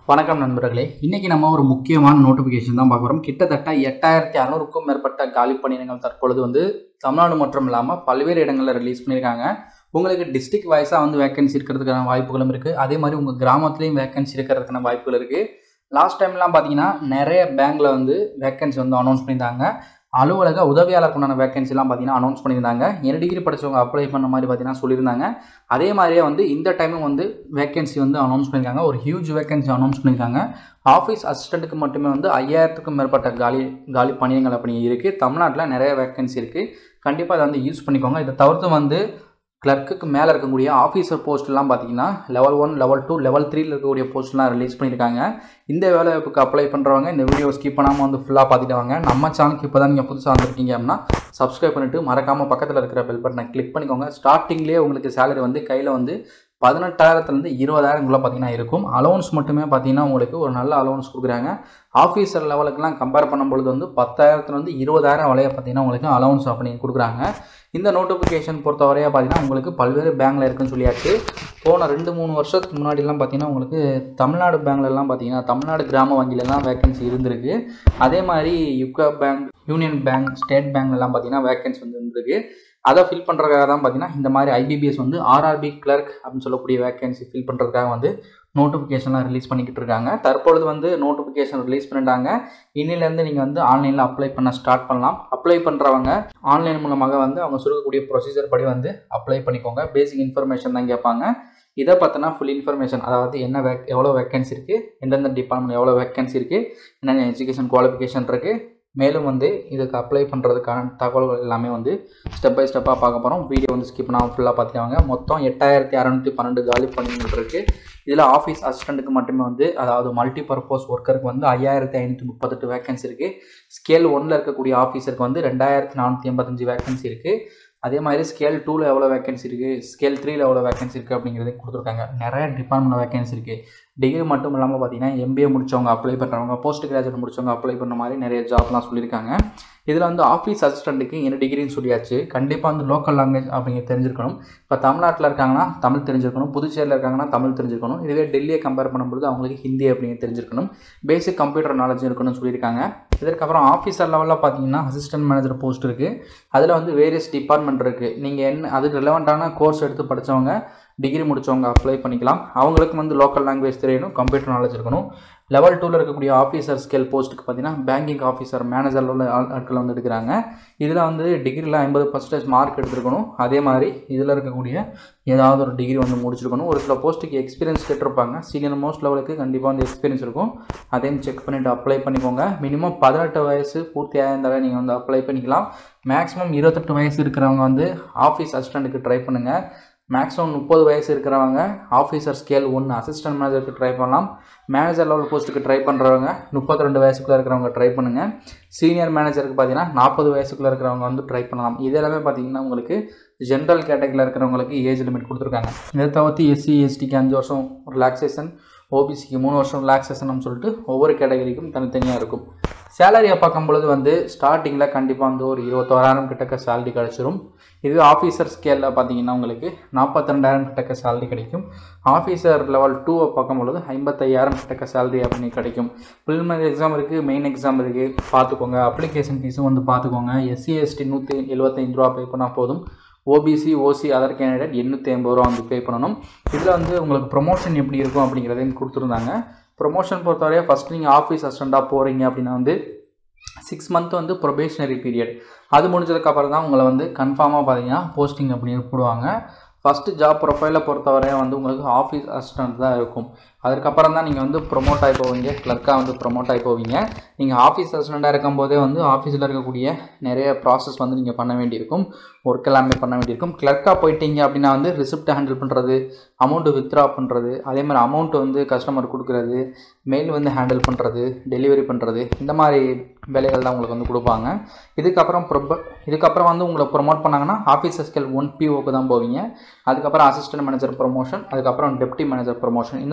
வணக்கம் நண்பர்களே இன்னைக்கு நம்ம ஒரு முக்கியமான நோட்டிஃபிகேஷன் தான் பார்க்க போகிறோம் கிட்டத்தட்ட எட்டாயிரத்தி அறநூறுக்கும் மேற்பட்ட காலி பணியிடங்கள் தற்பொழுது வந்து தமிழ்நாடு மட்டும் இல்லாமல் பல்வேறு இடங்களில் ரிலீஸ் பண்ணியிருக்காங்க உங்களுக்கு டிஸ்ட்ரிக்ட் வைஸாக வந்து வேகன்சி இருக்கிறதுக்கான வாய்ப்புகளும் இருக்குது அதே மாதிரி உங்கள் கிராமத்துலேயும் வேகன்சி இருக்கிறதுக்கான வாய்ப்புகள் இருக்குது லாஸ்ட் டைம்லாம் பார்த்தீங்கன்னா நிறைய பேங்க்கில் வந்து வேகன்சி வந்து அனௌன்ஸ் பண்ணியிருந்தாங்க அலுவலக உதவியாளருக்கு உண்டான வேகன்சிலாம் பார்த்தீங்கன்னா அனௌன்ஸ் பண்ணியிருந்தாங்க என்ன டிகிரி படித்தவங்க அப்ளை பண்ண மாதிரி பார்த்தீங்கன்னா சொல்லியிருந்தாங்க அதே மாதிரியே வந்து இந்த டைமும் வந்து வேகன்சி வந்து அனௌன்ஸ் பண்ணியிருக்காங்க ஒரு ஹியூஜ் வேகன்சி அனௌன்ஸ் பண்ணியிருக்காங்க ஆஃபீஸ் அசிஸ்டண்ட்டுக்கு மட்டுமே வந்து ஐயாயிரத்துக்கும் மேற்பட்ட காலி காலி பணியங்கள் அப்படி இருக்குது தமிழ்நாட்டில் நிறைய வேகன்சி இருக்குது கண்டிப்பாக அதை வந்து யூஸ் பண்ணிக்கோங்க இதை தவிர்த்து வந்து கிளர்க்குக்கு மேலே இருக்கக்கூடிய ஆஃபீஸர் போஸ்ட்லாம் பார்த்தீங்கன்னா level one level two level த்ரீல இருக்கக்கூடிய போஸ்ட்லாம் ரிலீஸ் பண்ணியிருக்காங்க இந்த வேலைவாய்ப்புக்கு அப்ளை பண்ணுறவங்க இந்த வீடியோ ஸ்கிப் பண்ணாமல் வந்து ஃபுல்லாக பார்த்துட்டு வாங்க நம்ம சேனலுக்கு இப்போ தான் நீங்கள் புதுசாக வந்திருக்கீங்க அப்படின்னா சப்ஸ்கிரைப் பண்ணிவிட்டு மறக்காமல் பக்கத்தில் இருக்கிற பெல் பட்டனை கிளிக் பண்ணிக்கோங்க ஸ்டார்டிங்லேயே உங்களுக்கு சேலரி வந்து கையில் வந்து பதினெட்டாயிரத்துலேருந்து இருபதாயிரங்குள்ளே பார்த்தீங்கன்னா இருக்கும் அலோன்ஸ் மட்டுமே பார்த்தீங்கன்னா உங்களுக்கு ஒரு நல்ல அலோன்ஸ் கொடுக்குறாங்க ஆஃபீஸர் லெவலுக்குலாம் கம்பேர் பண்ணும்பொழுது வந்து பத்தாயிரத்துலேருந்து இருபதாயிரம் வரைய பார்த்தீங்கன்னா உங்களுக்கு அலோன்ஸ் அப்படி கொடுக்குறாங்க இந்த நோட்டிஃபிகேஷன் பொறுத்தவரையாக பார்த்தீங்கன்னா உங்களுக்கு பல்வேறு பேங்கில் இருக்குன்னு சொல்லியாச்சு போன ரெண்டு மூணு வருஷத்துக்கு முன்னாடிலாம் பார்த்தீங்கன்னா உங்களுக்கு தமிழ்நாடு பேங்க்லலாம் பார்த்தீங்கன்னா தமிழ்நாடு கிராம வங்கியிலலாம் வேகன்சி இருந்திருக்கு அதே மாதிரி யுகா பேங்க் யூனியன் பேங்க் ஸ்டேட் பேங்க்லலாம் பார்த்தீங்கன்னா வேகன்சி வந்து இருந்திருக்கு அதை ஃபில் பண்ணுறதுக்காக தான் பார்த்தீங்கன்னா இந்த மாதிரி ஐபிபிஎஸ் வந்து ஆர்ஆர்பி கிளர்க் அப்படின்னு சொல்லக்கூடிய வேகன்சி ஃபில் பண்ணுறதுக்காக வந்து நோட்டிஃபிகேஷன்லாம் ரிலீஸ் பண்ணிக்கிட்டு இருக்காங்க தற்பொழுது வந்து நோட்டிஃபிகேஷன் ரிலீஸ் பண்ணிட்டாங்க இன்னிலேருந்து நீங்கள் வந்து ஆன்லைனில் அப்ளை பண்ண ஸ்டார்ட் பண்ணலாம் அப்ளை பண்ணுறவங்க ஆன்லைன் மூலமாக வந்து அவங்க சொல்லக்கூடிய ப்ரொசீஜர் படி வந்து அப்ளை பண்ணிக்கோங்க பேசிக் இன்ஃபர்மேஷன் தான் கேட்பாங்க இதை பார்த்தோன்னா ஃபுல் இன்ஃபர்மேஷன் அதாவது என்ன வேக் எவ்வளோ வேக்கன்சி இருக்குது எந்தெந்த டிபார்ட்மெண்ட் எவ்வளோ வேக்கன்சி இருக்குது என்னென்ன எஜுகேஷன் குவாலிஃபிகேஷன் இருக்குது மேலும் வந்து இதுக்கு அப்ளை பண்ணுறதுக்கான தகவல்கள் எல்லாமே வந்து ஸ்டெப் பை ஸ்டெப்பாக பார்க்க போகிறோம் வீடியோ வந்து ஸ்கிப் பண்ணாமல் ஃபுல்லாக பார்த்துக்கோங்க மொத்தம் எட்டாயிரத்தி அறநூற்றி பன்னெண்டு காலி பணிகள் இருக்குது இதில் ஆஃபீஸ் அசிஸ்டண்ட்டுக்கு மட்டுமே வந்து அதாவது மல்டி பர்பஸ் ஒர்க்கருக்கு வந்து ஐயாயிரத்தி ஐநூற்றி முப்பத்தெட்டு வேகன்சி இருக்குது ஸ்கேல் ஒன்னில் இருக்கக்கூடிய ஆஃபீஸருக்கு வந்து ரெண்டாயிரத்தி நானூற்றி எண்பத்தஞ்சு வேகன்சி இருக்குது அதே மாதிரி ஸ்கேல் டூவில் எவ்வளோ வேகன்சி இருக்குது ஸ்கேல் த்ரீல எவ்வளோ வேகன்சி இருக்குது அப்படிங்கிறது கொடுத்துருக்காங்க நிறைய டிபார்ட்மெண்ட் வேகன்சி இருக்குது டிகிரி மட்டும் இல்லாமல் பார்த்தீங்கன்னா எம்பிஏ முடித்தவங்க அப்ளை பண்ணுறவங்க போஸ்ட் கிராஜுவேட் முடித்தவங்க அப்ளை பண்ண மாதிரி நிறைய ஜாப்லாம் சொல்லியிருக்காங்க இதில் வந்து ஆஃபீஸ் அசிஸ்டண்ட்டுக்கு என்ன டிகிரின்னு சொல்லியாச்சு கண்டிப்பாக வந்து லோக்கல் லாங்குவேஜ் அப்படிங்கிறது தெரிஞ்சிருக்கணும் இப்போ தமிழ்நாட்டில் இருக்காங்கன்னா தமிழ் தெரிஞ்சிருக்கணும் புதுச்சேரியில் இருக்காங்கன்னா தமிழ் தெரிஞ்சிருக்கணும் இதுவே டெல்லியை கம்பேர் பண்ணும்போது அவங்களுக்கு ஹிந்தி அப்படிங்கிறது தெரிஞ்சிருக்கணும் பேசிக் கம்ப்யூட்டர் நாலேஜ் இருக்கணும்னு சொல்லியிருக்காங்க இதற்கப்புறம் ஆஃபீஸர் லெவலில் பார்த்தீங்கன்னா அசிஸ்டன்ட் மேனேஜர் போஸ்ட் இருக்குது அதில் வந்து வேரியஸ் டிபார்ட்மெண்ட் இருக்குது நீங்கள் என்ன அதுக்கு ரிலவெண்ட்டான கோர்ஸ் எடுத்து படித்தவங்க டிகிரி முடித்தவங்க அப்ளை பண்ணிக்கலாம் அவங்களுக்கு வந்து லோக்கல் லாங்குவேஜ் தெரியணும் கம்ப்யூட்டர் நாலேஜ் இருக்கணும் லெவல் டூவில் இருக்கக்கூடிய ஆஃபீஸர் ஸ்கேல் போஸ்ட்டுக்கு பார்த்தீங்கன்னா பேங்கிங் ஆஃபீஸர் மேனேஜரில் உள்ள ஆட்கள் வந்து எடுக்கிறாங்க இதில் வந்து டிகிரியில் ஐம்பது பர்சன்டேஜ் மார்க் எடுத்துருக்கணும் அதே மாதிரி இதில் இருக்கக்கூடிய ஏதாவது ஒரு டிகிரி வந்து முடிச்சிருக்கணும் ஒரு சில போஸ்ட்டுக்கு எக்ஸ்பீரியன்ஸ் கேட்டிருப்பாங்க சீனியர் மோஸ்ட் லெவலுக்கு கண்டிப்பாக வந்து எக்ஸ்பீரியன்ஸ் இருக்கும் அதையும் செக் பண்ணிவிட்டு அப்ளை பண்ணிக்கோங்க மினிமம் பதினெட்டு வயசு பூர்த்தி ஆயிருந்தாலே நீங்கள் வந்து அப்ளை பண்ணிக்கலாம் மேக்ஸிமம் இருபத்தெட்டு வயசு இருக்கிறவங்க வந்து ஆஃபீஸ் அசிஸ்டண்ட்டுக்கு ட்ரை பண்ணுங்கள் மேக்ஸிமம் முப்பது வயசு இருக்கிறவங்க ஆஃபீஸர் ஸ்கேல் ஒன்று அசிஸ்டன்ட் மேனேஜருக்கு ட்ரை பண்ணலாம் மேனேஜர் லெவல் போஸ்ட்டுக்கு ட்ரை பண்ணுறவங்க முப்பத்தி ரெண்டு வயசுக்குள்ளே இருக்கிறவங்க ட்ரை பண்ணுங்கள் சீனியர் மேனேஜருக்கு பார்த்தீங்கன்னா நாற்பது வயசுக்குள்ளே இருக்கிறவங்க வந்து ட்ரை பண்ணலாம் இது எல்லாமே பார்த்தீங்கன்னா உங்களுக்கு ஜென்ரல் கேட்டகரியில் இருக்கிறவங்களுக்கு ஏஜ் லிமிட் கொடுத்துருக்காங்க இதை தவிர்த்து எஸ்சி எஸ்டிக்கு அஞ்சு வருஷம் ரிலாக்ஸேஷன் ஓபிசிக்கு மூணு வருஷம் ரிலாக்ஸேஷன் சொல்லிட்டு ஒவ்வொரு கேட்டகரிக்கும் தனித்தனியாக இருக்கும் சேலரியை பார்க்கும் பொழுது வந்து ஸ்டார்டிங்கில் கண்டிப்பாக வந்து ஒரு இருபத்தோராயிரம் கிட்டக்க சேலரி கிடச்சிரும் இதுவே ஆஃபீஸர் ஸ்கேலில் பார்த்தீங்கன்னா உங்களுக்கு நாற்பத்தி ரெண்டாயிரம் கிட்டக்க சேலரி கிடைக்கும் ஆஃபீஸர் லெவல் டூவை பார்க்கும் பொழுது ஐம்பத்தையாயிரம் கிட்டக்க சேலரி அப்படின்னு கிடைக்கும் ப்ரிலிமினரி எக்ஸாம் இருக்குது மெயின் எக்ஸாம் இருக்குது பார்த்துக்கோங்க அப்ளிகேஷன் ஃபீஸும் வந்து பார்த்துக்கோங்க எஸ்சி எஸ்டி நூற்றி எழுபத்தைந்து ரூபா பே பண்ணால் போதும் ஓபிசி ஓசி அதர் கேண்டிடேட் எண்ணூற்றி ஐம்பது ரூபா வந்து பே பண்ணணும் இதில் வந்து உங்களுக்கு ப்ரொமோஷன் எப்படி இருக்கும் அப்படிங்கிறதையும் கொடுத்துருந்தாங்க ப்ரொமோஷன் பொறுத்தவரையா ஃபஸ்ட் நீங்கள் ஆஃபீஸ் அசிஸ்டண்ட்டாக போகிறீங்க அப்படின்னா வந்து சிக்ஸ் மந்த் வந்து ப்ரொபேஷனரி பீரியட் அது முடிஞ்சதுக்கப்புறம் தான் உங்களை வந்து கன்ஃபார்மாக பார்த்தீங்கன்னா போஸ்டிங் அப்படின்னு போடுவாங்க ஃபஸ்ட்டு ஜாப் ப்ரொஃபைலை பொறுத்தவரையும் வந்து உங்களுக்கு ஆஃபீஸ் அசிஸ்டன்ட் தான் இருக்கும் அதுக்கப்புறம் தான் நீங்கள் வந்து ப்ரொமோட் ஆகி போவீங்க கிளர்க்காக வந்து ப்ரொமோட் ஆகி போவீங்க நீங்கள் ஆஃபீஸ் அசிஸ்டண்ட்டாக இருக்கும்போதே வந்து ஆஃபீஸில் இருக்கக்கூடிய நிறைய ப்ராசஸ் வந்து நீங்கள் பண்ண வேண்டியிருக்கும் ஒர்க் எல்லாமே பண்ண வேண்டியிருக்கும் கிளர்க்காக போயிட்டீங்க அப்படின்னா வந்து ரிசிப்ட் ஹேண்டில் பண்ணுறது அமௌண்ட்டு வித்ட்ரா பண்ணுறது அதே மாதிரி அமௌண்ட் வந்து கஸ்டமர் கொடுக்குறது மெயில் வந்து ஹேண்டில் பண்ணுறது டெலிவரி பண்ணுறது இந்த மாதிரி வேலைகள் தான் உங்களுக்கு வந்து கொடுப்பாங்க இதுக்கப்புறம் ப்ரொப இதுக்கப்புறம் வந்து உங்களை ப்ரொமோட் பண்ணாங்கன்னா ஆஃபீஸ் ஸ்கேல் ஒன் பிஓக்கு தான் போவீங்க அதுக்கப்புறம் அசிஸ்டன்ட் மேனேஜர் ப்ரொமோஷன் அதுக்கப்புறம் டெப்டி மேனேஜர் ப்ரொமோஷன் இந்த மாதிரி பார்த்தீங்கன்னா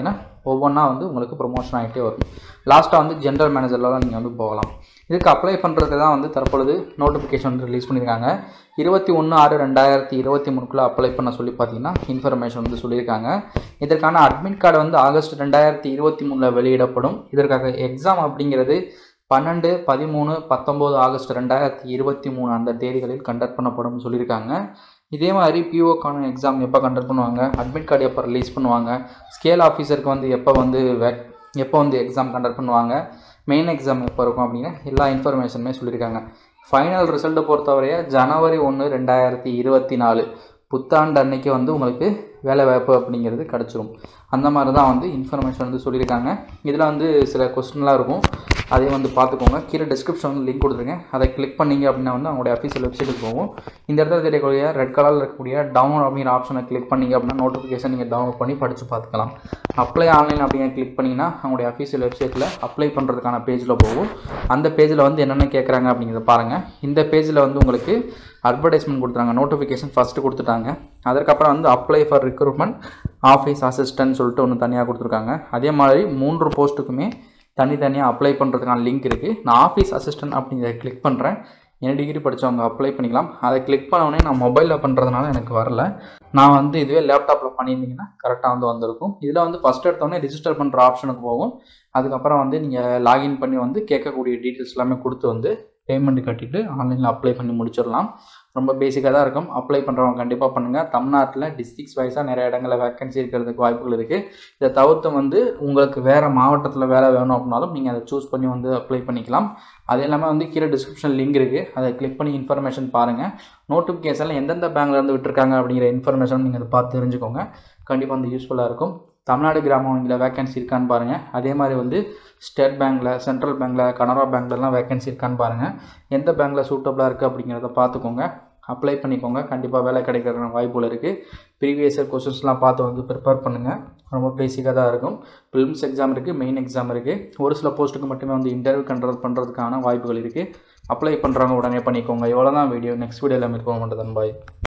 பார்த்தீங்கன்னா ஒவ்வொன்றா வந்து உங்களுக்கு ப்ரொமோஷன் ஆகிட்டே வரும் லாஸ்ட்டாக வந்து ஜென்ரல் மேனேஜர்லாம் நீங்கள் வந்து போகலாம் இதுக்கு அப்ளை பண்ணுறதுக்கு தான் வந்து தற்பொழுது நோட்டிஃபிகேஷன் வந்து ரிலீஸ் பண்ணியிருக்காங்க இருபத்தி ஒன்று ஆறு ரெண்டாயிரத்தி இருபத்தி மூணுக்குள்ளே அப்ளை பண்ண சொல்லி பார்த்தீங்கன்னா இன்ஃபர்மேஷன் வந்து சொல்லியிருக்காங்க இதற்கான அட்மிட் கார்டு வந்து ஆகஸ்ட் ரெண்டாயிரத்தி இருபத்தி மூணில் வெளியிடப்படும் இதற்காக எக்ஸாம் அப்படிங்கிறது பன்னெண்டு பதிமூணு பத்தொம்போது ஆகஸ்ட் ரெண்டாயிரத்தி இருபத்தி மூணு அந்த தேதிகளில் கண்டக்ட் பண்ணப்படும் சொல்லியிருக்காங்க இதே மாதிரி பிஓக்கான எக்ஸாம் எப்போ கண்டக்ட் பண்ணுவாங்க அட்மிட் கார்டு எப்போ ரிலீஸ் பண்ணுவாங்க ஸ்கேல் ஆஃபீஸருக்கு வந்து எப்போ வந்து வேக் எப்போ வந்து எக்ஸாம் கண்டக்ட் பண்ணுவாங்க மெயின் எக்ஸாம் எப்போ இருக்கும் அப்படின்னு எல்லா இன்ஃபர்மேஷனுமே சொல்லியிருக்காங்க ஃபைனல் ரிசல்ட்டை பொறுத்தவரைய ஜனவரி ஒன்று ரெண்டாயிரத்தி இருபத்தி நாலு புத்தாண்டு அன்னைக்கு வந்து உங்களுக்கு வேலை வாய்ப்பு அப்படிங்கிறது கிடச்சிரும் அந்த மாதிரி தான் வந்து இன்ஃபர்மேஷன் வந்து சொல்லியிருக்காங்க இதில் வந்து சில கொஸ்டின்லாம் இருக்கும் அதையும் வந்து பார்த்துக்கோங்க கீழே டிஸ்கிரிப்ஷன் வந்து லிங்க் கொடுத்துருக்கேன் அதை கிளிக் பண்ணிங்க அப்படின்னா வந்து அவங்களுடைய அஃபீஷியல் வெப்சைட்டுக்கு போகும் இந்த இடத்துல தெரியக்கூடிய ரெட் கலரில் இருக்கக்கூடிய டவுன்லோட் அப்படிங்கிற ஆப்ஷனை கிளிக் பண்ணிங்க அப்படின்னா நோட்டிஃபிகேஷன் நீங்கள் டவுன்லோட் பண்ணி படித்து பார்த்துக்கலாம் அப்ளை ஆன்லைன் அப்படிங்கிற கிளிக் பண்ணிங்கன்னா அவங்களுடைய அஃபீஷியல் வெப்சைட்டில் அப்ளை பண்ணுறதுக்கான பேஜில் போகும் அந்த பேஜில் வந்து என்னென்ன கேட்குறாங்க அப்படிங்கிறத பாருங்கள் இந்த பேஜில் வந்து உங்களுக்கு அட்வர்டைஸ்மெண்ட் கொடுத்துறாங்க நோட்டிஃபிகேஷன் ஃபஸ்ட்டு கொடுத்துட்டாங்க அதற்கப்புறம் வந்து apply for recruitment office assistant சொல்லிட்டு ஒன்று தனியாக கொடுத்துருக்காங்க அதே மாதிரி மூன்று போஸ்ட்டுக்குமே தனித்தனியாக அப்ளை பண்ணுறதுக்கான லிங்க் இருக்குது நான் ஆஃபீஸ் அசிஸ்டன்ட் அப்படிங்கிறத கிளிக் பண்ணுறேன் என்ன டிகிரி படித்தவங்க அப்ளை பண்ணிக்கலாம் அதை கிளிக் பண்ண நான் மொபைலில் பண்ணுறதுனால எனக்கு வரல நான் வந்து இதுவே லேப்டாப்பில் பண்ணியிருந்தீங்கன்னா கரெக்டாக வந்து வந்திருக்கும் இதில் வந்து ஃபஸ்ட் எடுத்தோடனே ரிஜிஸ்டர் பண்ணுற ஆப்ஷனுக்கு போகும் அதுக்கப்புறம் வந்து நீங்கள் லாகின் பண்ணி வந்து கேட்கக்கூடிய டீட்டெயில்ஸ் எல்லாமே கொடுத்து வந்து பேமெண்ட் கட்டிட்டு ஆன்லைனில் அப்ளை பண்ணி முடிச்சிடலாம் ரொம்ப பேசிக்காக தான் இருக்கும் அப்ளை பண்ணுறவங்க கண்டிப்பாக பண்ணுங்கள் தமிழ்நாட்டில் டிஸ்ட்ரிக்ஸ் வைஸாக நிறைய இடங்களில் வேக்கன்சி இருக்கிறதுக்கு வாய்ப்புகள் இருக்குது இதை தவிர்த்து வந்து உங்களுக்கு வேறு மாவட்டத்தில் வேலை வேணும் அப்படின்னாலும் நீங்கள் அதை சூஸ் பண்ணி வந்து அப்ளை பண்ணிக்கலாம் அது இல்லாமல் வந்து கீழே டிஸ்கிரிப்ஷன் லிங்க் இருக்குது அதை கிளிக் பண்ணி இன்ஃபர்மேஷன் பாருங்கள் நோட்டிஃபிகேஷனில் எந்தெந்த பேங்க்லேருந்து விட்டுருக்காங்க அப்படிங்கிற இன்ஃபர்மேஷன் நீங்கள் அதை பார்த்து தெரிஞ்சுக்கோங்க கண்டிப்பாக வந்து யூஸ்ஃபுல்லாக இருக்கும் தமிழ்நாடு கிராம வங்கியில் வேக்கன்சி இருக்கான்னு பாருங்கள் அதே மாதிரி வந்து ஸ்டேட் பேங்க்கில் சென்ட்ரல் பேங்க்கில் கனரா பேங்க்லலாம் வேக்கன்சி இருக்கான்னு பாருங்கள் எந்த பேங்க்கில் சூட்டபுளாக இருக்குது அப்படிங்கிறத பார்த்துக்கோங்க அப்ளை பண்ணிக்கோங்க கண்டிப்பாக வேலை கிடைக்கிற வாய்ப்புகள் இருக்குது ப்ரீவியஸ் இயர் கொஸ்டின்ஸ்லாம் பார்த்து வந்து ப்ரிப்பேர் பண்ணுங்கள் ரொம்ப பேசிக்காக தான் இருக்கும் ஃபிலிம்ஸ் எக்ஸாம் இருக்குது மெயின் எக்ஸாம் இருக்குது ஒரு சில போஸ்ட்டுக்கு மட்டுமே வந்து இன்டர்வியூ கண்ட்ரோல் பண்ணுறதுக்கான வாய்ப்புகள் இருக்குது அப்ளை பண்ணுறவங்க உடனே பண்ணிக்கோங்க இவ்வளோ தான் வீடியோ நெக்ஸ்ட் வீடியோவில் மீட் பண்ண மாட்டேன் பாய்